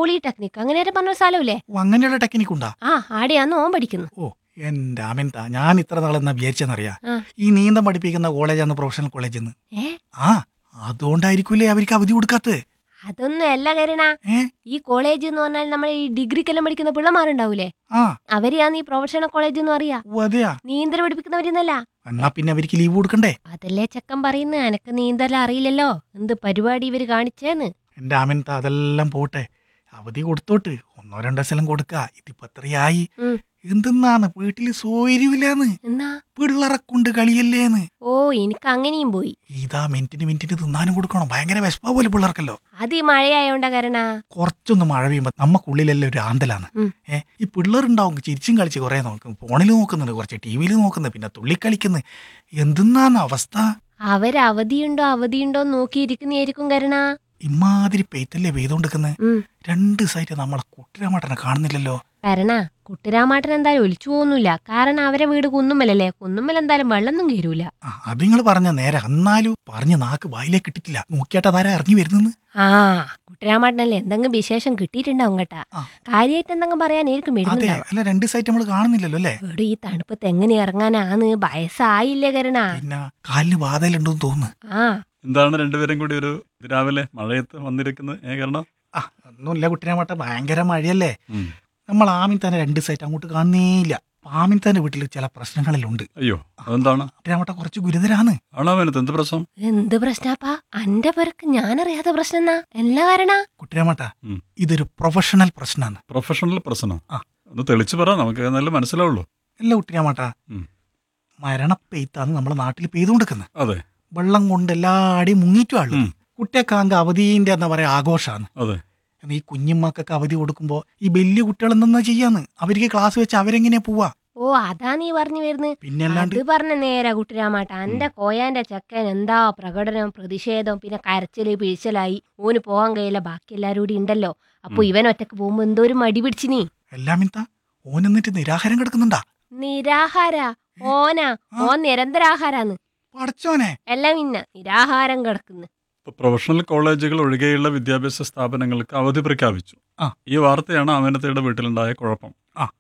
Polytechnic അങ്ങനെ ആരും പറഞ്ഞ സ്ഥലമില്ലേ ഓ അങ്ങനെയുള്ള ടെക്നിക്ക് ഉണ്ടാ ആ ആടെയാന്ന് ഓൻ പഠിക്കുന്നു ഓ എന്റെ അമിൻത ഞാൻ ഇത്ര നാളെന്നാ വിചാരിച്ചെന്നറിയാ ആ. ഈ നീന്തം പഠിപ്പിക്കുന്ന കോളേജാന്ന് പ്രൊഫഷണൽ കോളേജെന്ന് ഏ ആ അതുകൊണ്ടായിരിക്കൂലേ അവർക്ക് അവധി കൊടുക്കാത്തത് അതൊന്നും അല്ല കരുണ ഏ ഈ കോളേജ് എന്ന് പറഞ്ഞാൽ നമ്മൾ ഈ ഡിഗ്രിക്കെല്ലാം പഠിക്കുന്ന പിള്ളമാരുണ്ടാവൂലേ ആ അവരെയാന്ന് ഈ പ്രൊഫഷണൽ കോളേജ് എന്ന് അറിയാ ഓ അതെയാ നീന്തൽ പഠിപ്പിക്കുന്നവരെന്നല്ല എന്നാ പിന്നെ അവർക്ക് ലീവ് കൊടുക്കണ്ടേ അതല്ലേ ചെക്കൻ പറയുന്നത് എനക്ക് നീന്തൽ അറിയില്ലല്ലോ എന്ത് പരിപാടി ഇവര് കാണിച്ചേന്ന് എന്റെ അമിൻത അതെല്ലാം പോട്ടെ അവധി കൊടുത്തോട്ട് ഒന്നോ രണ്ടോ സ്ഥലം കൊടുക്ക ഇതിപ്പോ എത്രയായി ഉം. എന്തെന്നാണ് വീട്ടില് സൗകര്യമില്ലാന്ന് എന്നാ പിള്ളറക്കൊണ്ട് കളിയല്ലേന്ന് ഓ എനിക്ക് അങ്ങനെയും പോയി ഇതാ മിനിറ്റിന് മിനിറ്റിന് തിന്നാനും കൊടുക്കണം ഭയങ്കര വിശപ്പാ പോലെ പിള്ളേർക്കല്ലോ അത് ഈ മഴയായോണ്ടാ കരണ കുറച്ചൊന്ന് മഴ പെയ്യുമ്പോ നമ്മക്കുള്ളിലെല്ലാം ഒരു ആന്തലാണ് ഉം. ഏ ഈ പിള്ളേരുണ്ടാവും ചിരിച്ചും കളിച്ച് കുറെ നോക്കും ഫോണിൽ നോക്കുന്നുണ്ട് കുറച്ച് ടി വിയിൽ നോക്കുന്നു പിന്നെ തുള്ളിക്കളിക്കുന്നു എന്തെന്നാണ് അവസ്ഥ അവര് അവധിയുണ്ടോ അവധിയുണ്ടോ നോക്കിയിരിക്കുന്നതായിരിക്കും കരണ ഇമാതിരി പെയ്ത്തല്ലേ പെയ്തോണ്ടിരിക്കുന്നത് ഉം. രണ്ട് ദിവസമായിട്ട് നമ്മളെ കുട്ടിരാമട്ടനെ കാണുന്നില്ലല്ലോ കരണ കുട്ടിരാമാട്ടൻ എന്തായാലും ഒലിച്ചു പോകുന്നില്ല കാരണം അവരെ വീട് കുന്നുമ്മലല്ലേ കുന്നുമ്മൽ എന്തായാലും വെള്ളമൊന്നും കയറൂല ആ അത് നിങ്ങൾ പറഞ്ഞ നേരെ എന്നാലും പറഞ്ഞ നാക്ക് വായിലേക്ക് ഇട്ടിട്ടില്ല നോക്കിയാട്ട് അതാരാ ഇറങ്ങി വരുന്നെന്ന് ആ കുട്ടിരാമാട്ടനല്ലേ എന്തെങ്കിലും വിശേഷം കിട്ടിയിട്ടുണ്ടാവും കേട്ടാ ആ. കാര്യമായിട്ട് എന്തെങ്കിലും പറയാനായിരിക്കും അതെ വരുന്നുണ്ടാവും അല്ല രണ്ട് ദിവസമായിട്ട് നമ്മൾ കാണുന്നില്ലല്ലോ അല്ലേ ഇവിടെ ഈ തണുപ്പത്ത് എങ്ങനെ ഇറങ്ങാനാന്ന് വയസ്സായില്ലേ കരണ പിന്നെ കാലിന് ബാധയിലുണ്ടെന്ന് തോന്നുന്നു ആ എന്താണ് രണ്ടുപേരും കൂടി ഒരു രാവിലെ മഴയത്ത് വന്നിരിക്കുന്നത് ഏ കാരണം ആ ഒന്നുമില്ല കുട്ടിരാമട്ട ഭയങ്കര മഴയല്ലേ ഉം. നമ്മൾ ആമിൻ തന്നെ രണ്ട് ദിവസമായിട്ട് അങ്ങോട്ട് കാണുന്നേയില്ല ആമിൻ തന്നെ വീട്ടിൽ ചില പ്രശ്നങ്ങളെല്ലാം ഉണ്ട് അയ്യോ അതെന്താണ് കുട്ടിരാമട്ട കുറച്ച് ഗുരുതരാണ് ആണോ വേനത്ത് എന്ത് പ്രശ്നം എന്ത് പ്രശ്നാപ്പാ അന്റെ പേർക്ക് ഞാനറിയാത്ത പ്രശ്നം എന്നാ എല്ലാ കാരണ കുട്ടിരാമട്ട ഉം. ഇതൊരു പ്രൊഫഷണൽ പ്രശ്നമാണ് പ്രൊഫഷണൽ പ്രശ്നം ആ. ഒന്ന് തെളിച്ച് പറ നമുക്ക് നല്ല മനസ്സിലാവുള്ളൂ അല്ല കുട്ടിരാമട്ട ഉം. മരണപ്പെയ്ത്താണ് നമ്മുടെ നാട്ടിൽ പെയ്തുകൊണ്ടിരിക്കുന്നത് അതെ വെള്ളം കൊണ്ട് എല്ലാടെയും മുങ്ങിയിട്ടുള്ളു ഉം. കുട്ടിയൊക്കെ അവധീന്റെ എന്താ പറയാ ആഘോഷമാണ് അതെ ഈ കുഞ്ഞുമ്മക്കൊക്കെ അവധി കൊടുക്കുമ്പോ ഈ വലിയ കുട്ടികൾ എന്തെന്നാ ചെയ്യാന്ന് അവർക്ക് ക്ലാസ് വെച്ച് അവരെങ്ങനെയാ പോവാ ഓ അതാ നീ പറഞ്ഞു വരുന്നത് പിന്നെ അല്ലാണ്ട് അത് പറഞ്ഞ നേരാ കുട്ടിരാമാട്ട അന്റെ കോയാന്റെ ചെക്കൻ എന്താ പ്രകടനം പ്രതിഷേധം പിന്നെ കരച്ചില് പിഴിച്ചലായി ഓന് പോകാൻ കഴിയില്ല ബാക്കി എല്ലാരും കൂടി ഉണ്ടല്ലോ അപ്പൊ ഉം. ഇവൻ ഒറ്റക്ക് പോകുമ്പോ എന്തോ ഒരു മടി പിടിച്ചിനി എല്ലാം മിന്ത ഓൻ എന്നിട്ട് നിരാഹാരം കിടക്കുന്നുണ്ടാ നിരാഹാര ഓനാ ആ. ഓൻ നിരന്തരാഹാരാന്ന് പടച്ചോനെ എല്ലാം ഇന്ന നിരാഹാരം കിടക്കുന്നു ഇപ്പൊ പ്രൊഫഷണൽ കോളേജുകൾ ഒഴികെയുള്ള വിദ്യാഭ്യാസ സ്ഥാപനങ്ങൾക്ക് അവധി പ്രഖ്യാപിച്ചു ആ. ഈ വാർത്തയാണ് അമനത്തയുടെ വീട്ടിലുണ്ടായ കുഴപ്പം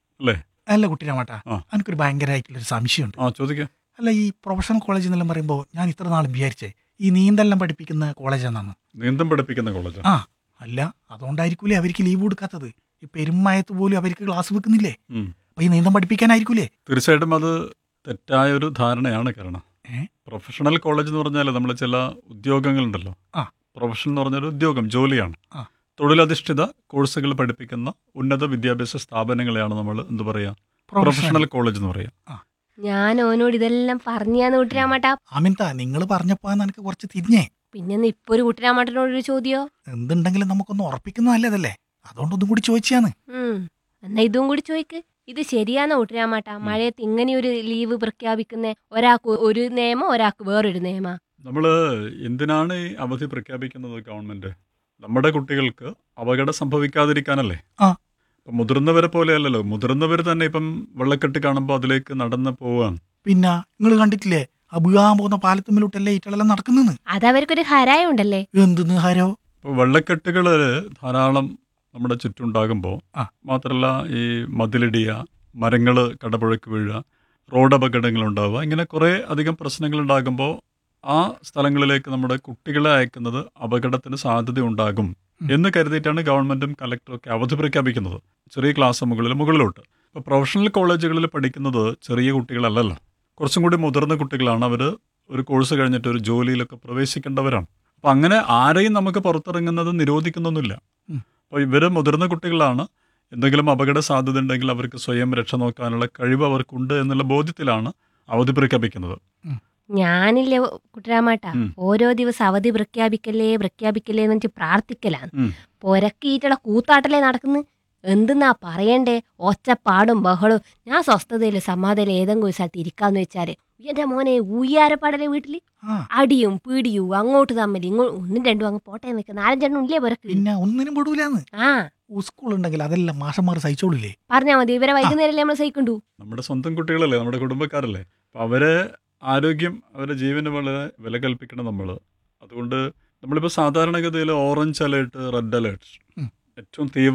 അല്ല കുട്ടിരാമാട്ടാ ആ. എനിക്കൊരു ഭയങ്കരമായിട്ടുള്ളൊരു സംശയമുണ്ട് ആ ചോദിക്കാം അല്ല ഈ പ്രൊഫഷണൽ കോളേജ് എന്നെല്ലാം പറയുമ്പോൾ ഞാൻ ഇത്ര നാൾ വിചാരിച്ചേ ഈ നീന്തെല്ലാം പഠിപ്പിക്കുന്ന കോളേജാണെന്ന് നീന്തം പഠിപ്പിക്കുന്ന കോളേജ് ആ അല്ല അതുകൊണ്ടായിരിക്കൂലേ അവർക്ക് ലീവ് കൊടുക്കാത്തത് ഈ പെരുമയത്ത് പോലും അവർക്ക് ക്ലാസ് വെക്കുന്നില്ലേ ഉം. അപ്പൊ ഈ നീന്തം പഠിപ്പിക്കാനായിരിക്കൂലേ തീർച്ചയായിട്ടും അത് തെറ്റായ ഒരു ധാരണയാണ് കാരണം ഏ? പ്രൊഫഷണൽ കോളേജ് എന്ന് പറഞ്ഞാൽ നമ്മൾ ചില ഉദ്യോഗങ്ങളുണ്ടല്ലോ ആ. പ്രൊഫഷൻ എന്ന് പറഞ്ഞൊരു ഉദ്യോഗം ജോലിയാണ് ആ. തൊഴിലധിഷ്ഠിത കോഴ്സുകൾ പഠിപ്പിക്കുന്ന ഉന്നത വിദ്യാഭ്യാസ സ്ഥാപനങ്ങളെയാണ് നമ്മൾ എന്ത് പറയാ പ്രൊഫഷണൽ കോളേജ് എന്ന് പറയാം ഞാൻ ഓനോട് ഇതെല്ലാം പറഞ്ഞാന്ന് കുട്ടിരാമാട്ട ആമിൻത നിങ്ങൾ പറഞ്ഞപ്പോ എനിക്ക് കുറച്ച് തിരിഞ്ഞേ പിന്നെ ഇപ്പൊ ഒരു കുട്ടിരാമാട്ടനോടൊരു ചോദ്യോ എന്തുണ്ടെങ്കിലും നമുക്കൊന്ന് ഉറപ്പിക്കുന്ന നല്ലതല്ലേ അതുകൊണ്ടൊന്നും കൂടി ചോദിച്ചാണ് ഉം. എന്നാ ഇതും കൂടി ചോയ്ക്ക് ഇത് ശരിയാണോ കുട്ടിരാമാട്ട മഴയത്ത് ഇങ്ങനെ ഒരു ലീവ് പ്രഖ്യാപിക്കുന്ന ഒരാൾക്ക് ഒരു നിയമം ഒരാൾക്ക് വേറൊരു നിയമ നമ്മൾ എന്തിനാണ് ഈ അവധി പ്രഖ്യാപിക്കുന്നത് ഗവൺമെന്റ് നമ്മുടെ കുട്ടികൾക്ക് അപകടം സംഭവിക്കാതിരിക്കാനല്ലേ ആ. ഇപ്പം മുതിർന്നവരെ പോലെയല്ലല്ലോ മുതിർന്നവർ തന്നെ ഇപ്പം വെള്ളക്കെട്ട് കാണുമ്പോൾ അതിലേക്ക് നടന്ന് പോവാണ് പിന്നെ നിങ്ങൾ കണ്ടിട്ടില്ലേ ആ വീഴാൻ പോകുന്ന പാലത്തുമ്മിലോട്ടല്ലേ ഇറ്റളെല്ലാം നടക്കുന്നെന്ന് അതവർക്കൊരു ഹരായം ഉണ്ടല്ലേ എന്തെന്ന് ഹരോ ഇപ്പോൾ വെള്ളക്കെട്ടുകൾ ധാരാളം നമ്മുടെ ചുറ്റുണ്ടാകുമ്പോൾ ആ. മാത്രമല്ല ഈ മതിലിടിയ മരങ്ങൾ കടപുഴക്ക് വീഴുക റോഡ് അപകടങ്ങൾ ഉണ്ടാവുക ഇങ്ങനെ കുറേ അധികം പ്രശ്നങ്ങൾ ഉണ്ടാകുമ്പോൾ ആ സ്ഥലങ്ങളിലേക്ക് നമ്മുടെ കുട്ടികളെ അയക്കുന്നത് അപകടത്തിന് സാധ്യത ഉണ്ടാകും ഉം. എന്ന് കരുതിയിട്ടാണ് ഗവൺമെന്റും കലക്ടറും ഒക്കെ അവധി പ്രഖ്യാപിക്കുന്നത് ചെറിയ ക്ലാസ് മുകളിൽ മുകളിലോട്ട് ഇപ്പോൾ പ്രൊഫഷണൽ കോളേജുകളിൽ പഠിക്കുന്നത് ചെറിയ കുട്ടികളല്ലല്ലോ കുറച്ചും കൂടി മുതിർന്ന കുട്ടികളാണ് അവർ ഒരു കോഴ്സ് കഴിഞ്ഞിട്ട് ഒരു ജോലിയിലൊക്കെ പ്രവേശിക്കേണ്ടവരാണ് അപ്പം അങ്ങനെ ആരെയും നമുക്ക് പുറത്തിറങ്ങുന്നത് നിരോധിക്കുന്നൊന്നുമില്ല ഉം. അപ്പോൾ ഇവർ മുതിർന്ന കുട്ടികളാണ് എന്തെങ്കിലും അപകട സാധ്യത ഉണ്ടെങ്കിൽ അവർക്ക് സ്വയം രക്ഷ നോക്കാനുള്ള കഴിവ് അവർക്കുണ്ട് എന്നുള്ള ബോധ്യത്തിലാണ് അവധി പ്രഖ്യാപിക്കുന്നത് ഞാനില്ലേ കുട്ടിരാമാട്ട ഉം. ഓരോ ദിവസം അവധി പ്രഖ്യാപിക്കല്ലേ പ്രഖ്യാപിക്കല്ലേ എന്ന് വെച്ച് പ്രാർത്ഥിക്കലാണ് ഉം. പൊരക്കീറ്റുള്ള കൂത്താട്ടലേ നടക്കുന്നു എന്തെന്നാ പറയണ്ടേ ഒച്ചപ്പാടും ബഹളവും ഞാൻ സ്വസ്ഥതയിൽ സമാധാനം ഏതെങ്കിലും ഒരു സ്ഥലത്ത് ഇരിക്കാന്ന് വെച്ചാല് എന്റെ മോനെ ഊയാരപ്പാടല്ലേ വീട്ടില് ആ അടിയും പീടിയും അങ്ങോട്ട് തമ്മിൽ ഇങ്ങോട്ട് ഒന്നും രണ്ടും അങ്ങ് പോട്ടെ നിൽക്കുക നാലഞ്ചെണ്ണം ഇല്ലേ പൊരക്ക് പിന്നെ ഒന്നിനും പെടൂലെന്ന് ആ സ്കൂൾ ഉണ്ടെങ്കിൽ അതെല്ലാം മാഷന്മാർ സഹിച്ചോളൂലേ പറഞ്ഞാ മതി ഇവരെ വൈകുന്നേരല്ലേ നമ്മൾ സഹിക്കണ്ടു നമ്മുടെ സ്വന്തം കുട്ടികളല്ലേ നമ്മുടെ കുടുംബക്കാരല്ലേ അപ്പം അവരെ ആരോഗ്യം അവരുടെ ജീവന് വളരെ വില കൽപ്പിക്കണം നമ്മൾ അതുകൊണ്ട് നമ്മളിപ്പോൾ സാധാരണഗതിയിൽ ഓറഞ്ച് അലേർട്ട് റെഡ് അലേർട്ട് ഉം. ഏറ്റവും തീവ്ര